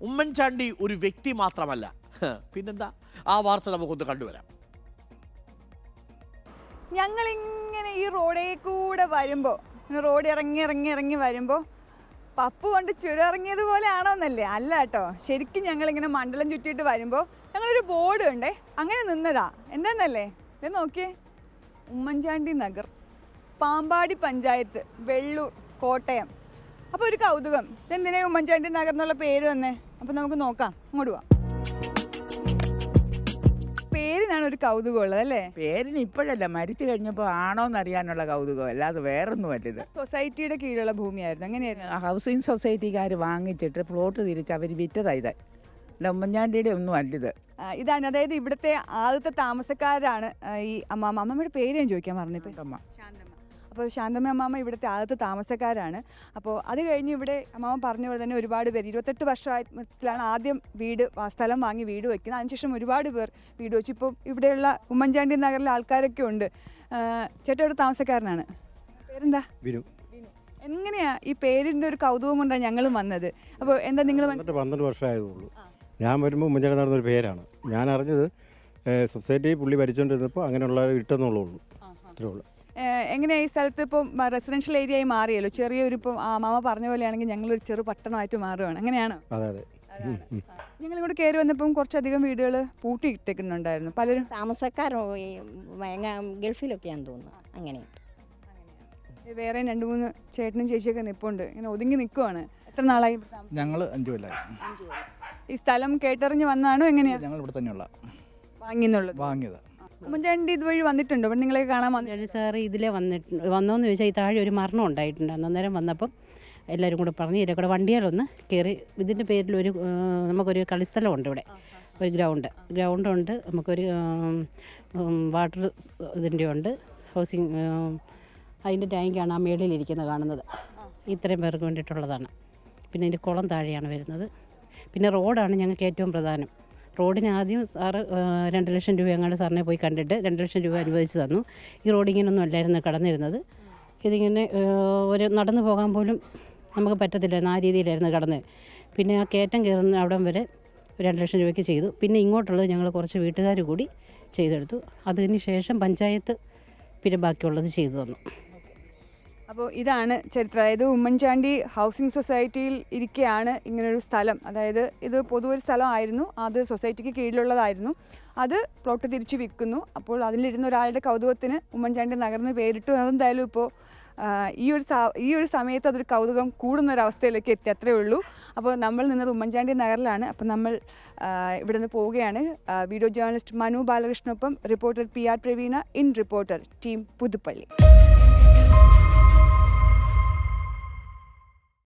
ഉമ്മൻചാണ്ടി ഒരു വ്യക്തി മാത്രമല്ല ഹ്, പിന്നെന്താ ആ വാർത്ത നമുക്കൊന്ന് കണ്ടുവരാം ഞങ്ങളിങ്ങനെ ഈ റോഡേ കൂടെ വരുമ്പോൾ റോഡ് ഇറങ്ങി ഇറങ്ങി ഇറങ്ങി വരുമ്പോൾ പപ്പു കൊണ്ട് ചുരമിറങ്ങിയതുപോലെ ആണോന്നല്ലേ അല്ല കേട്ടോ ശരിക്കും ഞങ്ങളിങ്ങനെ മണ്ഡലം ചുറ്റിയിട്ട് വരുമ്പോൾ ഞങ്ങളൊരു ബോർഡ് ഉണ്ടേ അങ്ങനെ നിന്നതാ എന്താന്നല്ലേ ഇത് നോക്കിയേ ഉമ്മൻചാണ്ടി നഗർ പാമ്പാടി പഞ്ചായത്ത് വെള്ളൂർ കോട്ടയം അപ്പോൾ ഒരു കൗതുകം ഇതെന്തിനാ ഉമ്മൻചാണ്ടി നഗർ എന്നുള്ള പേര് തന്നെ അപ്പോൾ നമുക്ക് നോക്കാം ഇങ്ങോട്ട് പോവാം പേരിനാണ് ഒരു കൗതുകം ഉള്ളത് അല്ലേ പേരിന് ഇപ്പോഴല്ല മരിച്ചു കഴിഞ്ഞപ്പോൾ ആണോന്നറിയാനുള്ള കൗതുകം അല്ലാതെ വേറൊന്നുമല്ല ഇത് സൊസൈറ്റിയുടെ കീഴിലുള്ള ഭൂമിയായിരുന്നു അങ്ങനെയായിരുന്നു ഹൗസിംഗ് സൊസൈറ്റിക്കാർ വാങ്ങിച്ചിട്ട് പ്ലോട്ട് തിരിച്ച് അവർ വിറ്റതാ ഇത് അല്ല ഉമ്മൻചാണ്ടിയുടെ ഒന്നും അല്ലിത് ആ, ഇതാണ് അതായത് ഇവിടുത്തെ ആദ്യത്തെ താമസക്കാരാണ് ആ, ഈ അമ്മാമ്മ അമ്മമ്മയുടെ പേര് ഞാൻ ചോദിക്കാൻ പറഞ്ഞിപ്പോ അമ്മ അപ്പോൾ ശാന്തമ്മ അമ്മാമ്മ ഇവിടുത്തെ ആദ്യത്തെ താമസക്കാരാണ് അപ്പോൾ അത് കഴിഞ്ഞ് ഇവിടെ അമ്മാമ്മ പറഞ്ഞ പോലെ തന്നെ ഒരുപാട് പേര് ഇരുപത്തെട്ട് വർഷമായിട്ടാണ് ആദ്യം വീട് വാ- സ്ഥലം വാങ്ങി വീട് വെക്കുന്നത് അതിനുശേഷം ഒരുപാട് പേർ വീട് വെച്ചു ഇപ്പോൾ ഇവിടെയുള്ള ഉമ്മൻചാണ്ടി നഗറിലെ ആൾക്കാരൊക്കെ ഉണ്ട് ആ, ചേട്ടാ ഇവിടെ താമസക്കാരനാണ് പേരെന്താ വിനു എങ്ങനെയാ ഈ പേരിൻ്റെ ഒരു കൗതുകം കൊണ്ടാണ് ഞങ്ങളും വന്നത് അപ്പോൾ എന്താ നിങ്ങൾ വന്നിട്ട് പന്ത്രണ്ട് വർഷമായതുള്ളൂ ഞാൻ വരുമ്പോൾ ഉമ്മൻചാണ്ടി നടന്നൊരു പേരാണ് ഞാൻ അറിഞ്ഞത് ഏഹ്, സൊസൈറ്റി പുള്ളി ഭരിച്ചുകൊണ്ടിരുന്നപ്പോൾ അങ്ങനെയുള്ള ഇട്ടെന്നുള്ളൂ അത്രേ ഉള്ളൂ എങ്ങനെയാ ഈ സ്ഥലത്ത് ഇപ്പം റെസിഡൻഷ്യൽ ഏരിയ ആയി മാറിയല്ലോ ചെറിയൊരു ഇപ്പം ആ മാമ പറഞ്ഞ പോലെയാണെങ്കിൽ ഞങ്ങളൊരു ചെറു പട്ടണമായിട്ട് മാറുകയാണ് അങ്ങനെയാണോ അതെ അതെ ഉം, ഉം. ഞങ്ങളിവിടെ കയറി വന്നപ്പം കുറച്ചധികം വീടുകൾ പൂട്ടിയിട്ടേക്കുന്നുണ്ടായിരുന്നു പലരും താമസക്കാർ ഈ ഭയങ്കര ഗൾഫിലൊക്കെയാന്ന് തോന്നുന്നു അങ്ങനെ വേറെ രണ്ട് മൂന്ന് ചേട്ടനും ചേച്ചിയൊക്കെ നിൽപ്പുണ്ട് ഇങ്ങനെ ഒതുങ്ങി നിൽക്കുവാണ് എത്ര നാളായി ഇവിടെ താമസം? ഞങ്ങൾ അഞ്ചു കൊല്ലായി ഈ സ്ഥലം കേട്ടറിഞ്ഞ് വന്നാണോ എങ്ങനെയാ ഞങ്ങൾ ഇവിടെ തന്നെയുള്ള വാങ്ങിയെന്നുള്ളത് വാങ്ങിയത് ഉമ്മൻചാണ്ടി ഇതുവഴി വന്നിട്ടുണ്ടോ ഇവിടെ നിങ്ങളെ കാണാൻ വന്നു ജോലി സാറ് ഇതിലെ വന്നിട്ടുണ്ട് വന്നോന്ന് ചോദിച്ചാൽ ഈ താഴെ ഒരു മരണം ഉണ്ടായിട്ടുണ്ട് അന്നേരം വന്നപ്പം എല്ലാവരും കൂടെ പറഞ്ഞ് ഇതിലെ കൂടെ വണ്ടിയാലൊന്ന് കയറി ഇതിൻ്റെ പേരിൽ ഒരു ആ, നമുക്കൊരു കളിസ്ഥലമുണ്ട് ഇവിടെ ഒരു ഗ്രൗണ്ട് ഗ്രൗണ്ടുണ്ട് നമുക്കൊരു ആം, ഉം, വാട്ടർ ഇതിൻ്റെ ഉണ്ട് ഹൗസിങ് ആം, അതിൻ്റെ ടാങ്കാണ് ആ മേളിലിരിക്കുന്നത് കാണുന്നത് ഇത്രയും പേർക്ക് വേണ്ടിയിട്ടുള്ളതാണ് പിന്നെ ഇതിൻ്റെ കുളം താഴെയാണ് വരുന്നത് പിന്നെ റോഡാണ് ഞങ്ങൾക്ക് ഏറ്റവും പ്രധാനം റോഡിന് ആദ്യം സാറ് ആ, രണ്ട് ലക്ഷം രൂപ അങ്ങോട്ട് സാറിനെ പോയി കണ്ടിട്ട് രണ്ട് ലക്ഷം രൂപ അനുവദിച്ച് തന്നു ഈ റോഡ് ഇങ്ങനെയൊന്നും അല്ലായിരുന്നു കടന്നിരുന്നത് ഇതിങ്ങനെ ആ, ഒരു നടന്നു പോകാൻ പോലും നമുക്ക് പറ്റത്തില്ലായിരുന്നു ആ രീതിയിലായിരുന്നു കടന്നത് പിന്നെ ആ കയറ്റം കയറുന്ന അവിടം വരെ രണ്ട് ലക്ഷം രൂപയ്ക്ക് ചെയ്തു പിന്നെ ഇങ്ങോട്ടുള്ളത് ഞങ്ങൾ കുറച്ച് വീട്ടുകാർ കൂടി ചെയ്തെടുത്തു അതിന് ശേഷം പഞ്ചായത്ത് പിന്നെ ബാക്കിയുള്ളത് ചെയ്തു തന്നു അപ്പോൾ ഇതാണ് ചരിത്രം അതായത് ഉമ്മൻചാണ്ടി ഹൗസിംഗ് സൊസൈറ്റിയിൽ ഇരിക്കെയാണ് ഇങ്ങനൊരു സ്ഥലം അതായത് ഇത് പൊതു ഒരു സ്ഥലമായിരുന്നു അത് സൊസൈറ്റിക്ക് കീഴിലുള്ളതായിരുന്നു അത് പ്ലോട്ട് തിരിച്ച് വിൽക്കുന്നു അപ്പോൾ അതിലിരുന്ന ഒരാളുടെ കൗതുകത്തിന് ഉമ്മൻചാണ്ടി നഗർന്ന് പേരിട്ടു അതെന്തായാലും ഇപ്പോൾ ആ, ഈ ഒരു സ- ഈ ഒരു സമയത്ത് അതൊരു കൗതുകം കൂടുന്ന ഒരു അവസ്ഥയിലേക്ക് എത്തി അത്രേ ഉള്ളൂ അപ്പോൾ നമ്മൾ നിന്നത് ഉമ്മൻചാണ്ടി നഗറിലാണ് അപ്പോൾ നമ്മൾ ആ, ഇവിടെ നിന്ന് പോവുകയാണ് ആ, വീഡിയോ ജേർണലിസ്റ്റ് മനു ബാലകൃഷ്ണനൊപ്പം reporter P R Praveena in reporter team Puthuppally